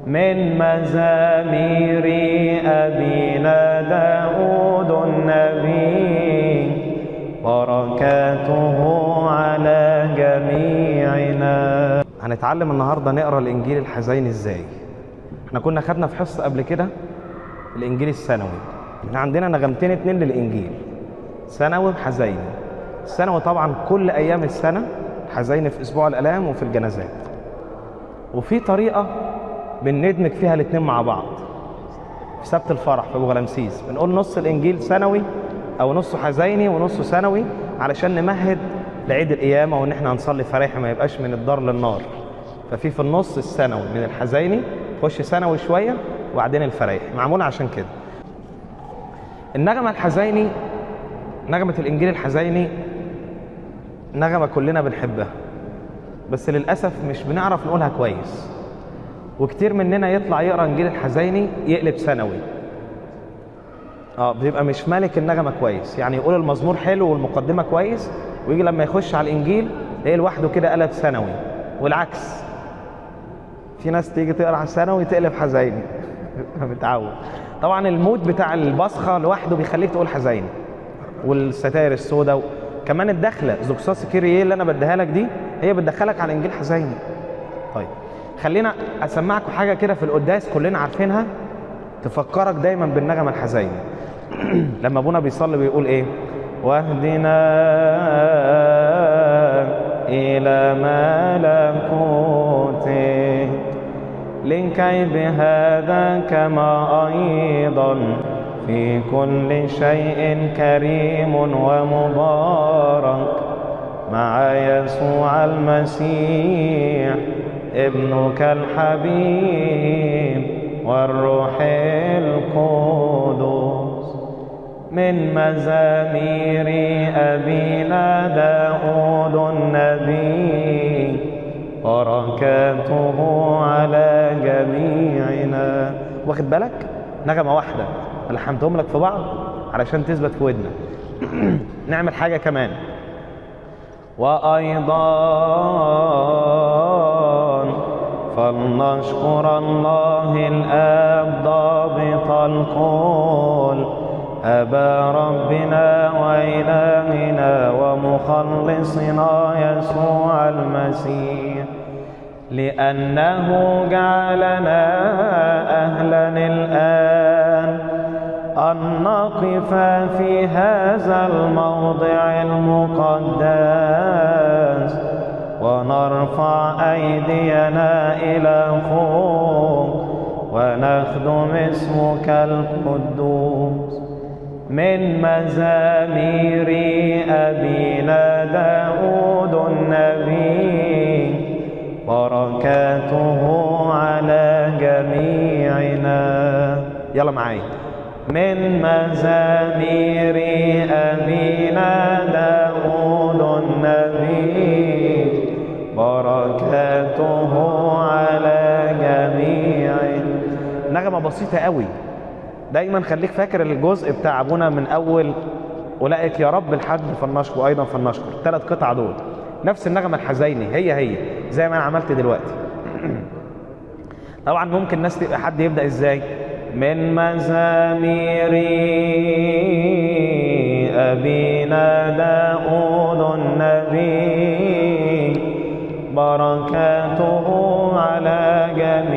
من مزامير أبينا داود النبي بركاته على جميعنا هنتعلم النهارده نقرا الانجيل الحزين ازاي احنا كنا خدنا في حصه قبل كده الانجيل السنوي احنا عندنا نغمتين اتنين للانجيل سنوي وحزيني السنوي طبعا كل ايام السنه حزيني في اسبوع الالام وفي الجنازات وفي طريقه بندمج فيها الاتنين مع بعض في سبت الفرح في ابو غلامسيس بنقول نص الانجيل سنوي او نصه حزيني ونصه سنوي علشان نمهد لعيد القيامه وان احنا هنصلي فريحي ما يبقاش من الدار للنار ففي في النص السنوي من الحزيني خش سنوي شويه وبعدين الفرايحي معمول عشان كده النغمه الحزيني نغمه الانجيل الحزيني نغمه كلنا بنحبها بس للاسف مش بنعرف نقولها كويس وكتير مننا يطلع يقرا انجيل الحزيني يقلب ثانوي اه بيبقى مش مالك النغمه كويس يعني يقول المزمور حلو والمقدمه كويس ويجي لما يخش على الانجيل يلاقيه لوحده كده قلب ثانوي والعكس في ناس تيجي تقرا على ثانوي تقلب حزيني متعود طبعا المود بتاع البصخه لوحده بيخليك تقول حزيني والستائر السوداء كمان الدخله زوكساس كيريه اللي انا بديها لك دي هي بتدخلك على انجيل حزيني طيب خلينا اسمعكم حاجه كده في القداس كلنا عارفينها تفكرك دايما بالنغمه الحزينه لما ابونا بيصلي بيقول ايه واهدنا الى ملكوته لكي بهذا كما ايضا في كل شيء كريم ومبارك مع يسوع المسيح ابنك الحبيب والروح القدس من مزامير أبينا داود النبي بركاته على جميعنا واخد بالك نغمة واحدة لحمتهم لك في بعض علشان تثبت في ودنك نعمل حاجة كمان وأيضا فلنشكر الله الآب ضابط الكل أبا ربنا وإلهنا ومخلصنا يسوع المسيح لأنه جعلنا أهلا الآن أن نقف في هذا الموضع المقدس ونرفع أيدينا إلى فوق ونخدم اسمك القدوس من مزامير أبينا داود النبي بركاته على جميعنا يلا معايا من مزامير أبينا داود النبي بركاته على جميع نغمة بسيطة قوي دايما خليك فاكر الجزء بتاع ابونا من اول اولئك يا رب الحد فلنشكر وايضا فلنشكر الثلاث قطع دول نفس النغمة الحزيني هي هي زي ما انا عملت دلوقتي طبعا ممكن ناس تبقى حد يبدا ازاي من مزامير أبينا داود النبي بركاته على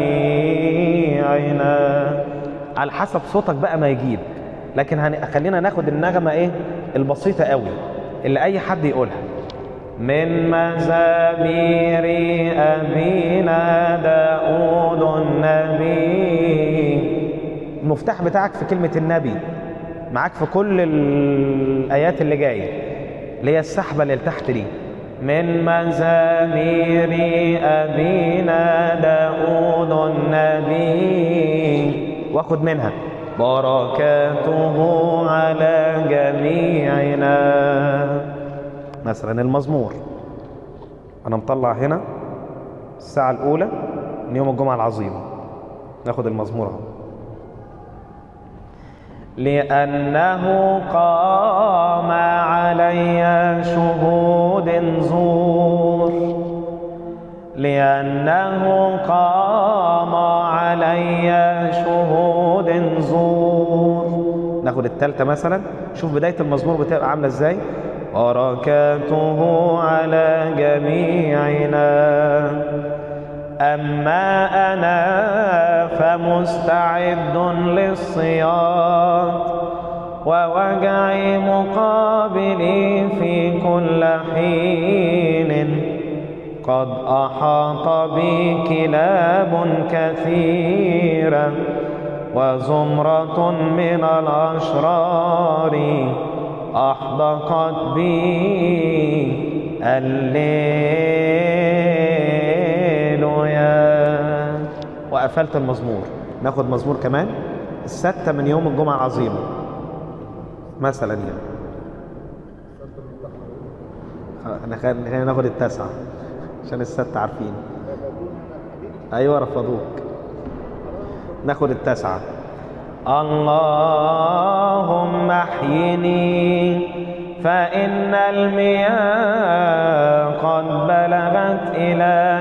جميعنا على حسب صوتك بقى ما يجيب لكن هن... خلينا ناخد النغمة ايه البسيطة قوي اللي اي حد يقولها من مزامير أبينا داود النبي المفتاح بتاعك في كلمة النبي معاك في كل الآيات اللي جاية اللي هي السحبة اللي تحت دي من مزامير أبينا داود النبي واخد منها بركاته على جميعنا مثلا المزمور أنا مطلع هنا الساعة الأولى من يوم الجمعة العظيمة ناخد المزمور اهو لأنه قام علي شهود زور لأنه قام علي علي شهود زور ناخد التالتة مثلا شوف بداية المزمور بتبقى عاملة ازاي بركاته على جميعنا أما أنا فمستعد للصياد ووجعي مقابلي في كل حين قد أحاط بي كلاب كثيرة وزمرة من الأشرار أحدقت بي الليل وقفلت المزمور ناخد مزمور كمان الستة من يوم الجمعة العظيمة مثلا يعني احنا خلينا ناخد التاسعة عشان الستة عارفين ايوه رفضوك ناخد التاسعة اللهم احيني فإن المياه قد بلغت إلى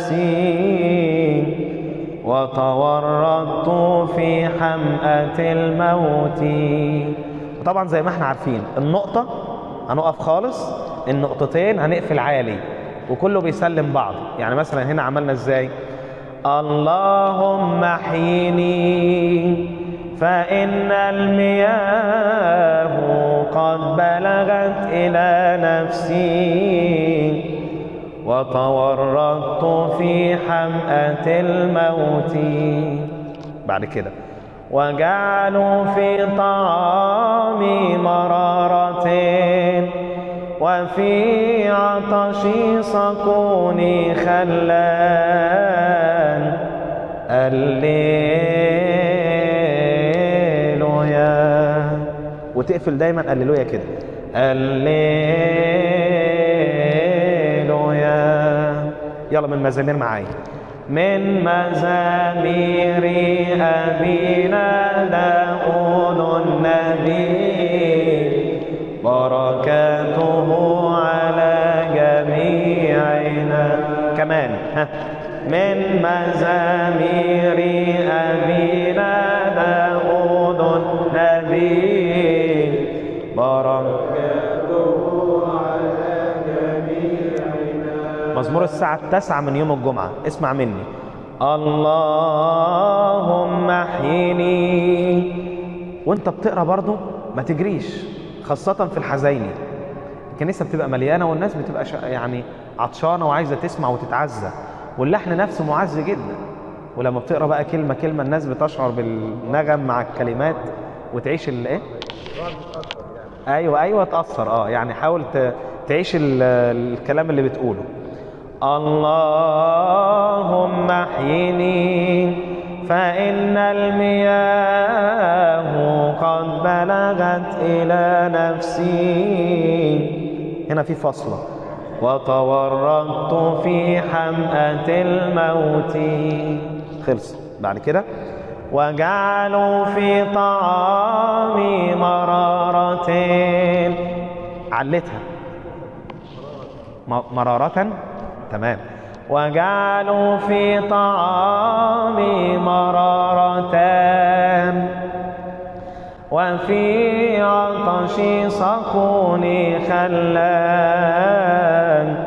نفسي وتورطت في حمأة الموت طبعا زي ما احنا عارفين النقطة هنقف خالص النقطتين هنقفل عالي وكله بيسلم بعض يعني مثلا هنا عملنا ازاي اللهم احيني فإن المياه قد بلغت إلى نفسي وتورطت في حمأة الموت بعد كده وجعلوا في طعامي مرارة وفي عطشي صكوني خلان الليلويا وتقفل دايما الليلويا كده الليلويا يلا من مزامير معايا من مزامير أبينا داود النبي بركاته على جميعنا كمان ها من مزامير أبينا داود النبي بركاته على جميعنا مزمور الساعة التاسعة من يوم الجمعة اسمع مني اللهم احيني وانت بتقرا برضه ما تجريش خاصة في الحزيني الكنيسة بتبقى مليانة والناس بتبقى شا- يعني عطشانة وعايزة تسمع وتتعزى واللحن نفسه معز جدا ولما بتقرا بقى كلمة كلمة الناس بتشعر بالنغم مع الكلمات وتعيش الايه؟ ايوه ايوه تأثر اه يعني حاول ت- تعيش ال- الكلام اللي بتقوله اللهم احيني فإن المياه قد بلغت إلى نفسي هنا في فصلة وتورطت في حمأة الموت خلص بعد كده وجعلوا في طعامي مرارة علتها م- مرارة تمام وجعلوا في طعامي مرارة وفي عطشي سقوني خلان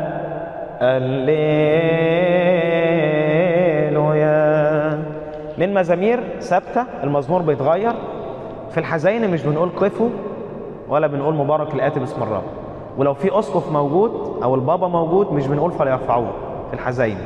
الليلويا للمزامير ثابتة المزمور بيتغير في الحزين مش بنقول قفوا ولا بنقول مبارك الآتي باسم الرب ولو في أسقف موجود أو البابا موجود مش بنقول فليرفعوه في الحزين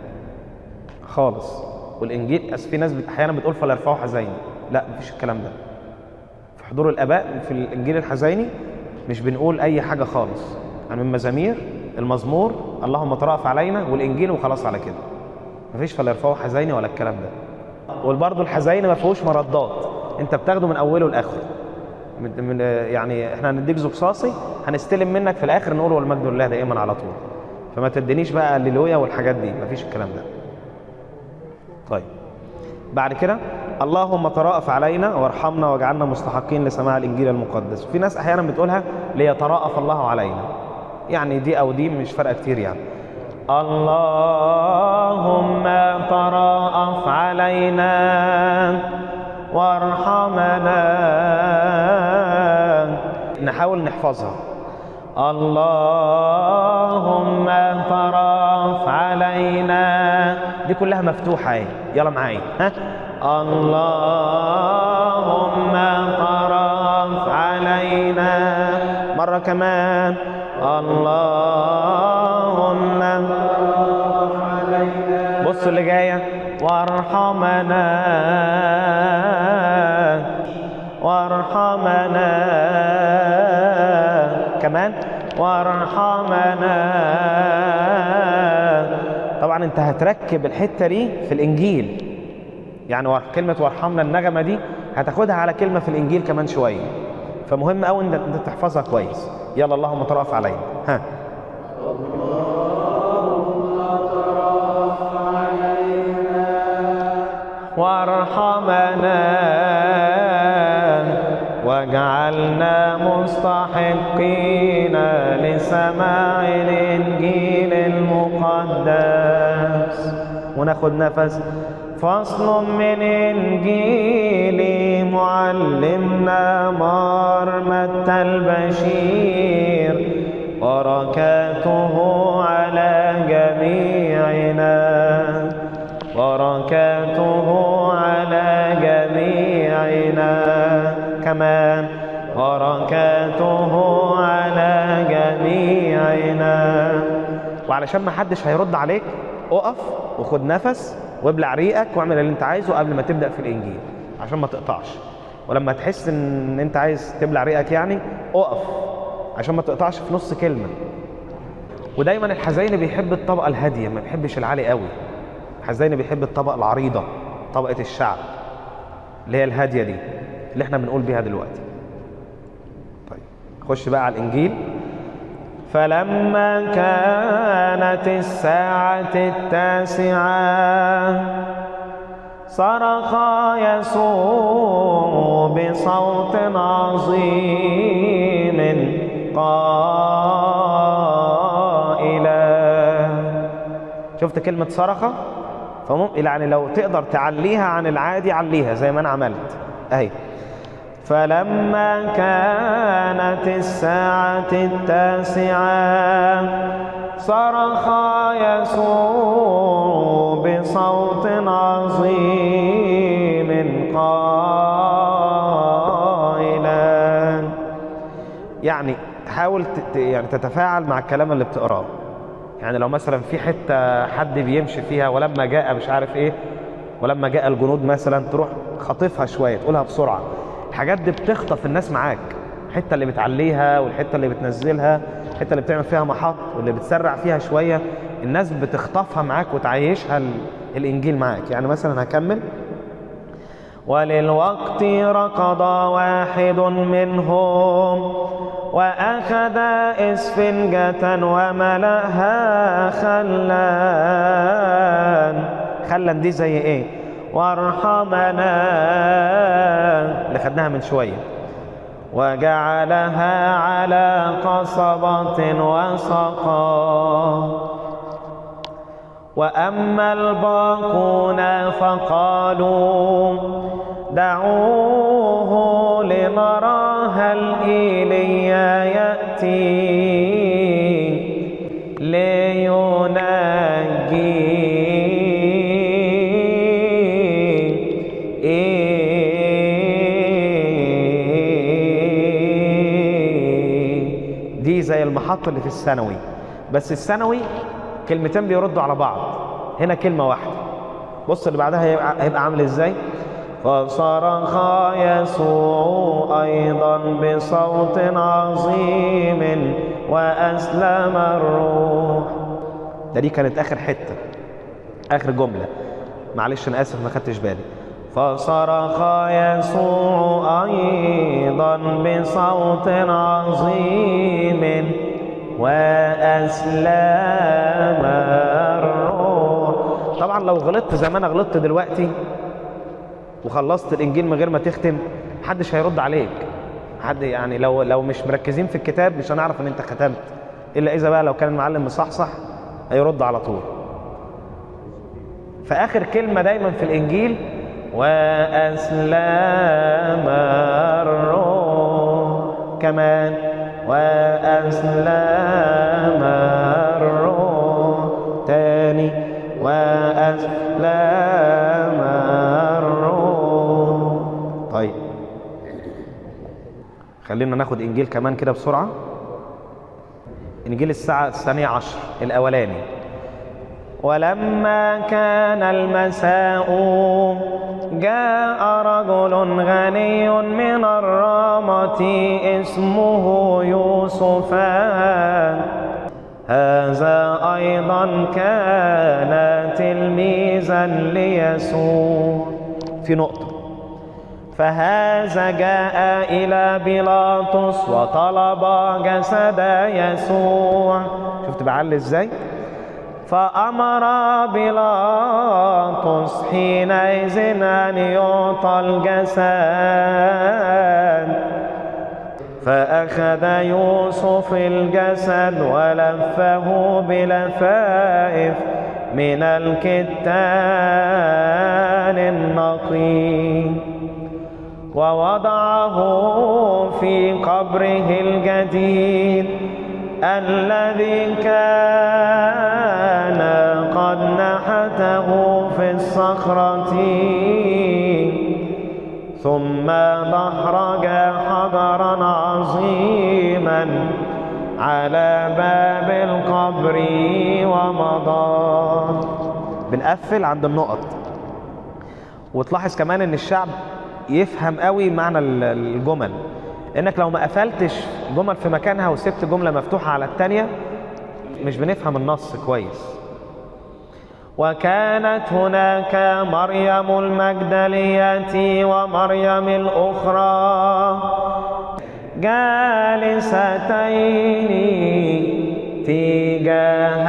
خالص والإنجيل أصل في ناس بت- أحيانا بتقول فليرفعوا حزين لا مفيش الكلام ده في حضور الآباء في الإنجيل الحزيني مش بنقول أي حاجة خالص يعني من مزامير المزمور اللهم ترأف علينا والإنجيل وخلاص على كده مفيش فليرفعوا حزيني ولا الكلام ده وبرضه الحزيني ما فيهوش مردات انت بتاخده من اوله لاخره من من يعني احنا هنديك زقصاصي هنستلم منك في الاخر نقول والمجد لله دائما على طول فما تدينيش بقى الليلويا والحاجات دي مفيش الكلام ده طيب بعد كده اللهم ترأف علينا وارحمنا واجعلنا مستحقين لسماع الانجيل المقدس في ناس احيانا بتقولها ليترأف الله علينا يعني دي او دي مش فارقه كتير يعني اللهم تراءف علينا وارحمنا نحاول نحفظها اللهم تراءف علينا دي كلها مفتوحة اهي يلا معايا ها اللهم تراءف علينا مرة كمان اللهم بص اللي جاية وارحمنا وارحمنا كمان وارحمنا طبعا انت هتركب الحتة دي في الانجيل يعني ور- كلمة وارحمنا النغمة دي هتاخدها على كلمة في الانجيل كمان شوية فمهم قوي ان انت تحفظها كويس يلا اللهم ترأف علينا ها وارحمنا واجعلنا مستحقين لسماع الانجيل المقدس وناخد نفس فصل من انجيل معلمنا مرمى البشير بركاته على جميعنا بركاته على جميعنا كمان بركاته على جميعنا وعلشان ما حدش هيرد عليك اقف وخد نفس وابلع ريقك واعمل اللي انت عايزه قبل ما تبدا في الانجيل عشان ما تقطعش ولما تحس ان انت عايز تبلع ريقك يعني اقف عشان ما تقطعش في نص كلمه ودايما الحزين بيحب الطبقه الهاديه ما بيحبش العالي قوي الحزين بيحب الطبقه العريضه طبقه الشعب اللي هي الهاديه دي اللي احنا بنقول بيها دلوقتي طيب خش بقى على الانجيل فلما كانت الساعة التاسعة صرخ يسوع بصوت عظيم قائلا شفت كلمة صرخة فمم... يعني لو تقدر تعليها عن العادي عليها زي ما انا عملت اهي فلما كانت الساعة التاسعة صرخ يسوع بصوت عظيم قائلا يعني حاول ت- ت- يعني تتفاعل مع الكلام اللي بتقراه يعني لو مثلا في حتة حد بيمشي فيها ولما جاء مش عارف ايه ولما جاء الجنود مثلا تروح خاطفها شوية تقولها بسرعة الحاجات دي بتخطف الناس معاك الحتة اللي بتعليها والحتة اللي بتنزلها الحتة اللي بتعمل فيها محط واللي بتسرع فيها شوية الناس بتخطفها معاك وتعيشها ال- الإنجيل معاك يعني مثلا هكمل وللوقت ركض واحد منهم وأخذ إسفنجة وملأها خلان خلان دي زي إيه وارحمنا اللي خدناها من شوية وجعلها على قصبة وسقى وأما الباقون فقالوا دعوه لنرى هل إيليا يأتي لينجي دي زي المحط اللي في الثانوي بس الثانوي كلمتين بيردوا على بعض هنا كلمة واحدة بص اللي بعدها هيبقى, هيبقى عامل ازاي فصرخ يسوع أيضا بصوت عظيم وأسلم الروح ده دي كانت آخر حتة آخر جملة معلش أنا آسف ما خدتش بالي فصرخ يسوع أيضا بصوت عظيم وأسلم الروح طبعا لو غلطت زي ما أنا غلطت دلوقتي وخلصت الإنجيل من غير ما تختم محدش هيرد عليك حد يعني لو لو مش مركزين في الكتاب مش هنعرف ان انت ختمت الا اذا بقى لو كان المعلم مصحصح هيرد على طول فآخر كلمة دايما في الإنجيل وأسلم الروح كمان وأسلم الروح تاني وأسلم الروح طيب خلينا ناخد إنجيل كمان كده بسرعة إنجيل الساعة الثانية عشر الأولاني ولما كان المساء جاء رجل غني من الرامة اسمه يوسف هذا أيضا كان تلميذا ليسوع في نقطة فهذا جاء إلى بيلاطس وطلب جسد يسوع شفت بعلي ازاي فأمر بيلاطس حينئذ أن يعطى الجسد فأخذ يوسف الجسد ولفه بلفائف من الكتان النقي ووضعه في قبره الجديد الذي كان قد نحته في الصخرة ثم دحرج حجرا عظيما على باب القبر ومضى بنقفل عند النقط وتلاحظ كمان ان الشعب يفهم قوي معنى الجمل انك لو ما قفلتش جمل في مكانها وسبت جمله مفتوحه على الثانيه مش بنفهم النص كويس وكانت هناك مريم المجدلية ومريم الأخرى جالستين تجاه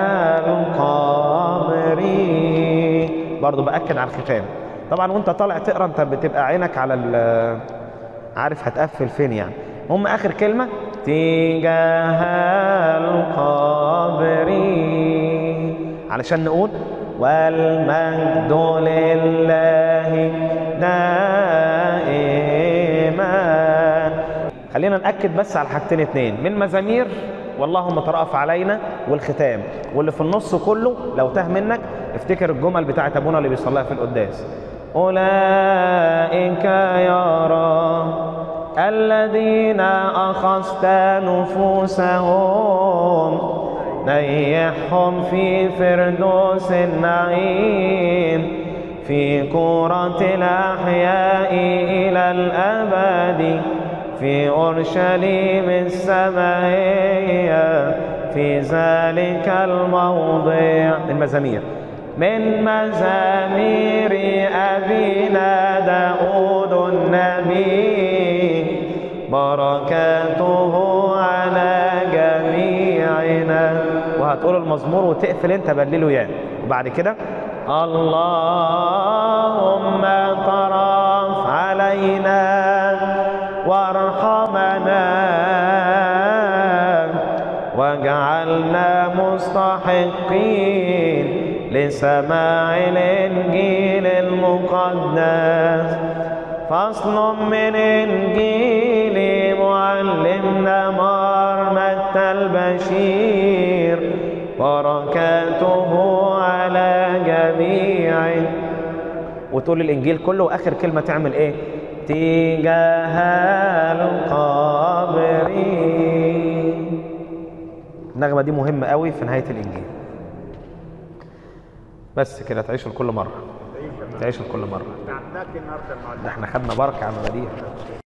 القبر برضو بأكد على الختام طبعا وانت طالع تقرا انت بتبقى عينك على عارف هتقفل فين يعني هم اخر كلمه تجاه القبر علشان نقول والمجد لله دائما خلينا ناكد بس على حاجتين اتنين من مزامير واللهم ترأف علينا والختام واللي في النص كله لو تاه منك افتكر الجمل بتاعت ابونا اللي بيصليها في القداس أولئك يرى الذين أخذت نفوسهم نيحهم في فردوس النعيم في كرة الأحياء إلى الأبد في أورشليم السمائية في ذلك الموضع المزامير من مزامير أبينا داود النبي بركاته على جميعنا وهتقول المزمور وتقفل انت بلله يعني وبعد كده اللهم طرف علينا وارحمنا واجعلنا مستحقين لسماع الإنجيل المقدس فصل من إنجيل معلمنا مرمة البشير بركاته على جميع وتقول الإنجيل كله وآخر كلمة تعمل إيه؟ تجاه القبر النغمة دي مهمة قوي في نهاية الإنجيل بس كده تعيشوا لكل مرة تعيشوا لكل مرة تعبناك النهارده المعلم ده احنا خدنا بركة عن غدير